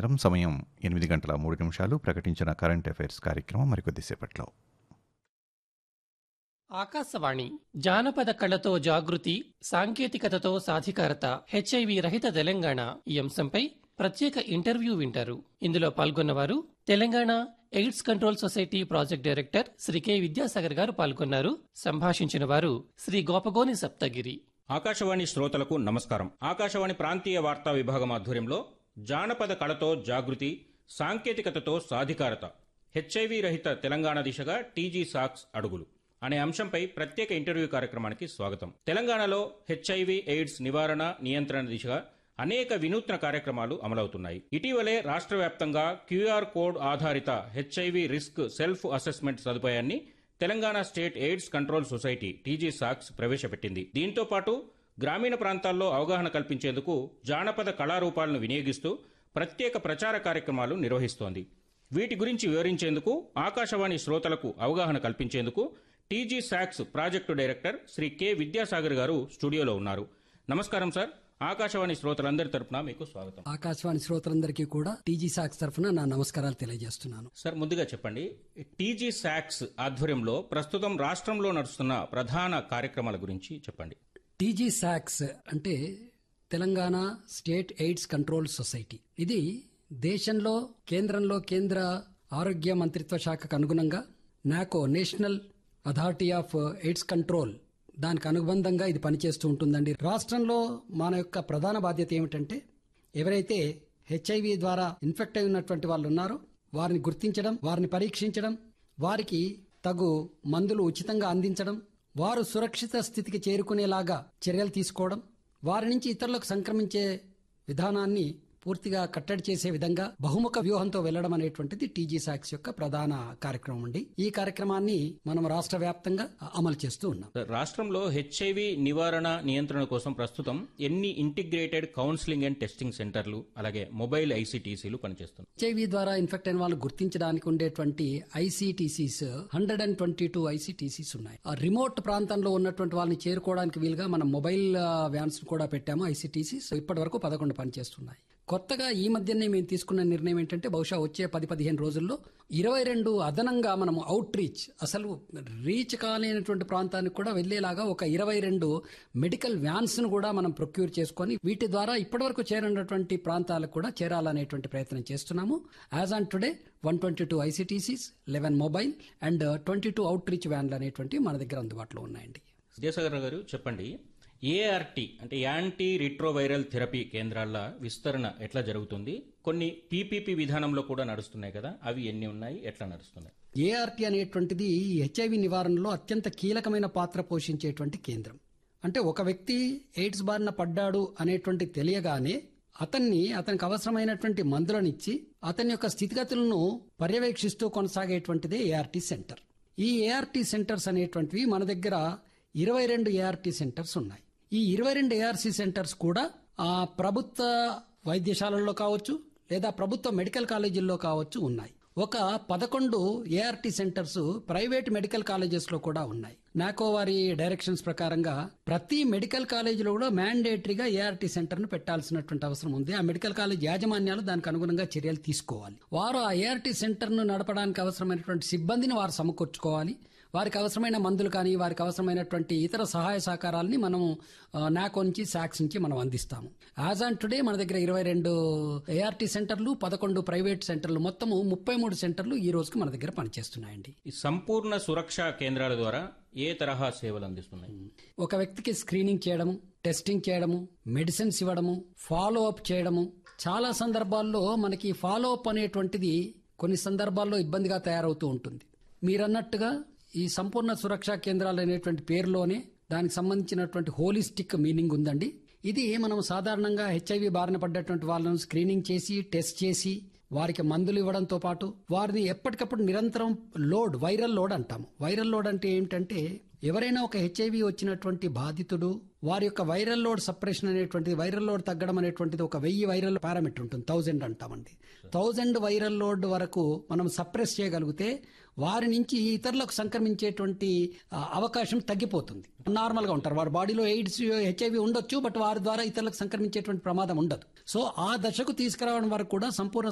కేంద్రం సమయం ఎనిమిది గంటల మూడు నిమిషాలు ప్రకటించిన కరెంట్ అఫైర్స్ కార్యక్రమం మరికొద్దిసేపట్లో ఆకాశవాణి జానపద కళతో జాగృతి సాంకేతికతతో సాధికారత హెచ్ఐవి రహిత తెలంగాణ ఈ అంశంపై ప్రత్యేక ఇంటర్వ్యూ వింటారు ఇందులో పాల్గొన్నవారు Telangana AIDS control society project director Shri K Vidyasagar garu పాల్గొన్నారు సంభాషించిన వారు శ్రీ గోపగోని సప్తగిరి ఆకాశవాణి శ్రోతలకు నమస్కారం ఆకాశవాణి ప్రాంతీయ వార్తా విభాగం ఆధ్వర్యంలో జానపద కళతో జాగృతి సాంకేతికతతో సాధికారత హెచ్ఐవి రహిత తెలంగాణ దిశగా టీజీ సాక్స్ అడుగులు అనే అంశంపై ప్రత్యేక ఇంటర్వ్యూ కార్యక్రమానికి స్వాగతం తెలంగాణలో హెచ్ఐవి ఎయిడ్స్ నివారణ నియంత్రణ దిశగా అనేక వినూత్న కార్యక్రమాలు అమలవుతున్నాయి ఇటీవలే రాష్ట్ర వ్యాప్తంగా క్యూఆర్ కోడ్ ఆధారిత హెచ్ఐవి రిస్క్ సెల్ఫ్ అసెస్మెంట్ సదుపాయాన్ని Telangana state AIDS control society TG సాక్స్ ప్రవేశపెట్టింది దీంతో పాటు గ్రామీణ ప్రాంతాల్లో అవగాహన కల్పించేందుకు జానపద కళారూపాలను వినియోగిస్తూ ప్రత్యేక ప్రచార కార్యక్రమాలు నిర్వహిస్తోంది వీటి గురించి వివరించేందుకు ఆకాశవాణి శ్రోతలకు అవగాహన కల్పించేందుకు టీజీ సాక్స్ project director Shri K Vidyasagar garu స్టూడియోలో ఉన్నారు నమస్కారం సార్ ఆకాశవాణి శ్రోతలందరి తరపున మీకు స్వాగతం ఆకాశవాణి శ్రోతలందరికీ కూడా టీజీ సాక్స్ తరఫున నా నమస్కారాలు తెలియజేస్తున్నాను సార్ ముందుగా చెప్పండి టీజీ సాక్స్ ఆధ్వర్యంలో ప్రస్తుతం రాష్ట్రంలో నడుస్తున్న ప్రధాన కార్యక్రమాల గురించి చెప్పండి టీజీ సాక్స్ అంటే Telangana state AIDS control society ఇది దేశంలో కేంద్రంలో కేంద్ర ఆరోగ్య మంత్రిత్వ శాఖకు అనుగుణంగా NACO national authority of AIDS control దానికి అనుబంధంగా ఇది పనిచేస్తూ ఉంటుందండి రాష్ట్రంలో మన యొక్క ప్రధాన బాధ్యత ఏమిటంటే ఎవరైతే హెచ్ఐవి ద్వారా ఇన్ఫెక్ట్ అయి ఉన్నటువంటి వాళ్ళు ఉన్నారో వారిని గుర్తించడం వారిని పరీక్షించడం వారికి తగు మందులు ఉచితంగా అందించడం వారు సురక్షిత స్థితికి చేరుకునేలాగా చర్యలు తీసుకోవడం వారి నుంచి ఇతరులకు సంక్రమించే విధానాన్ని పూర్తిగా కట్టడి చేసే విధంగా బహుముఖ వ్యూహంతో వెళ్లడం అనేటువంటిది టీజీ సాక్స్ యొక్క ప్రధాన కార్యక్రమం అండి ఈ కార్యక్రమాన్ని మనం రాష్ట్ర వ్యాప్తంగా అమలు చేస్తూ ఉన్నాం సార్, రాష్ట్రంలో హెచ్ఐవి నివారణ నియంత్రణ కోసం ప్రస్తుతం ఎన్ని ఇంటిగ్రేటెడ్ కౌన్సిలింగ్ అండ్ టెస్టింగ్ సెంటర్లు అలాగే మొబైల్ ఐసీటీసీలు పనిచేస్తున్నాయి హెచ్ఐవి ద్వారా ఇన్ఫెక్ట్ అయిన వాళ్ళు గుర్తించడానికి ఉండేటువంటి ICTCs hundred and twenty two ICTCs ఉన్నాయి ఆ రిమోట్ ప్రాంతంలో ఉన్నటువంటి వాళ్ళని చేరుకోవడానికి వీలుగా మనం మొబైల్ వ్యాన్స్ కూడా పెట్టాము ఐసీటీసీస్ ఇప్పటి వరకు పదకొండు పనిచేస్తున్నాయి కొత్తగా ఈ మధ్యనే మేము తీసుకున్న నిర్ణయం ఏంటంటే బహుశా వచ్చే పది పదిహేను రోజుల్లో ఇరవై రెండు అదనంగా మనం అవుట్ రీచ్ అసలు రీచ్ కాలేనటువంటి ప్రాంతానికి కూడా వెళ్లేలాగా ఒక ఇరవై రెండు మెడికల్ వ్యాన్స్ ను కూడా మనం ప్రొక్యూర్ చేసుకొని వీటి ద్వారా ఇప్పటివరకు చేరినటువంటి ప్రాంతాలకు కూడా చేరాలనేటువంటి ప్రయత్నం చేస్తున్నాము as on today one twenty two ICTCs eleven mobile and twenty two outreach వ్యాన్లు అనేటువంటి మన దగ్గర అందుబాటులో ఉన్నాయండి విద్యాసాగర్ గారు చెప్పండి ఏఆర్టీ అంటే యాంటీ రిట్రోవైరల్ థెరపీ కేంద్రాల విస్తరణ ఎట్లా జరుగుతుంది కొన్ని పీపీపీ విధానంలో కూడా నడుస్తున్నాయి కదా అవి ఎన్ని ఉన్నాయి ఎట్లా నడుస్తున్నాయి ఏఆర్టీ అనేటువంటిది ఈ హెచ్ఐవి నివారణలో అత్యంత కీలకమైన పాత్ర పోషించేటువంటి కేంద్రం అంటే ఒక వ్యక్తి ఎయిడ్స్ బారిన పడ్డాడు అనేటువంటి తెలియగానే అతన్ని అతనికి అవసరమైనటువంటి మందులనిచ్చి అతని యొక్క స్థితిగతులను పర్యవేక్షిస్తూ కొనసాగేటువంటిదే ఏఆర్టీ సెంటర్ ఈ ఏఆర్టీ సెంటర్స్ అనేటువంటివి మన దగ్గర ఇరవై రెండు ఏఆర్టీ సెంటర్స్ ఉన్నాయి ఈ ఇరవై రెండు ఏఆర్సీ సెంటర్స్ కూడా ఆ ప్రభుత్వ వైద్యశాలల్లో కావచ్చు లేదా ప్రభుత్వ మెడికల్ కాలేజీల్లో కావచ్చు ఉన్నాయి ఒక పదకొండు ART centres private medical colleges లో కూడా ఉన్నాయి నాకో వారి డైరెక్షన్స్ ప్రకారంగా ప్రతి మెడికల్ కాలేజీలో కూడా మ్యాండేటరీగా ఏఆర్టీ సెంటర్ ను పెట్టాల్సినటువంటి అవసరం ఉంది ఆ మెడికల్ కాలేజ్ యాజమాన్యాలు దానికి అనుగుణంగా చర్యలు తీసుకోవాలి వారు ఆ ఏఆర్టీ సెంటర్ ను నడపడానికి అవసరమైనటువంటి సిబ్బందిని వారు సమకూర్చుకోవాలి వారికి అవసరమైన మందులు కానీ వారికి అవసరమైనటువంటి ఇతర సహాయ సహకారాలని మనం ఆ, నాకో నుంచి సాక్స్ నుంచి మనం అందిస్తాము యాజ్ ఆన్ టుడే మన దగ్గర ఇరవై రెండు ఏఆర్టీ సెంటర్లు పదకొండు ప్రైవేట్ సెంటర్లు మొత్తము ముప్పై మూడు సెంటర్లు ఈ రోజుకి మన దగ్గర పనిచేస్తున్నాయండి ఈ సంపూర్ణ సురక్ష కేంద్రాల ద్వారా ఏ తరహా సేవలు అందిస్తున్నాయి ఒక వ్యక్తికి స్క్రీనింగ్ చేయడము టెస్టింగ్ చేయడము మెడిసిన్స్ ఇవ్వడము ఫాలో అప్ చేయడము చాలా సందర్భాల్లో మనకి ఫాలో అప్ అనేటువంటిది కొన్ని సందర్భాల్లో ఇబ్బందిగా తయారవుతూ ఉంటుంది మీరన్నట్టుగా ఈ సంపూర్ణ సురక్షా కేంద్రాలు అనేటువంటి పేరులోనే దానికి సంబంధించినటువంటి హోలిస్టిక్ మీనింగ్ ఉందండి ఇది మనం సాధారణంగా హెచ్ఐవి బారిన పడ్డటువంటి వాళ్ళను స్క్రీనింగ్ చేసి టెస్ట్ చేసి వారికి మందులు ఇవ్వడంతో పాటు వారిని ఎప్పటికప్పుడు నిరంతరం లోడ్ వైరల్ లోడ్ అంటాము వైరల్ లోడ్ అంటే ఏమిటంటే ఎవరైనా ఒక హెచ్ఐవి వచ్చినటువంటి బాధితుడు వారి యొక్క వైరల్ లోడ్ సప్రెషన్ అనేటువంటిది వైరల్ లోడ్ తగ్గడం అనేటువంటిది ఒక వెయ్యి వైరల్ పారామీటర్ ఉంటుంది థౌజండ్ అంటామండి థౌజండ్ వైరల్ లోడ్ వరకు మనం సప్రెస్ చేయగలిగితే వారి నుంచి ఇతరులకు సంక్రమించేటువంటి ఆ, అవకాశం తగ్గిపోతుంది నార్మల్ గా ఉంటారు వారి బాడీలో ఎయిడ్స్ హెచ్ఐవి ఉండొచ్చు బట్ వారి ద్వారా ఇతరులకు సంక్రమించేటువంటి ప్రమాదం ఉండదు సో ఆ దశకు తీసుకురావడం వరకు కూడా సంపూర్ణ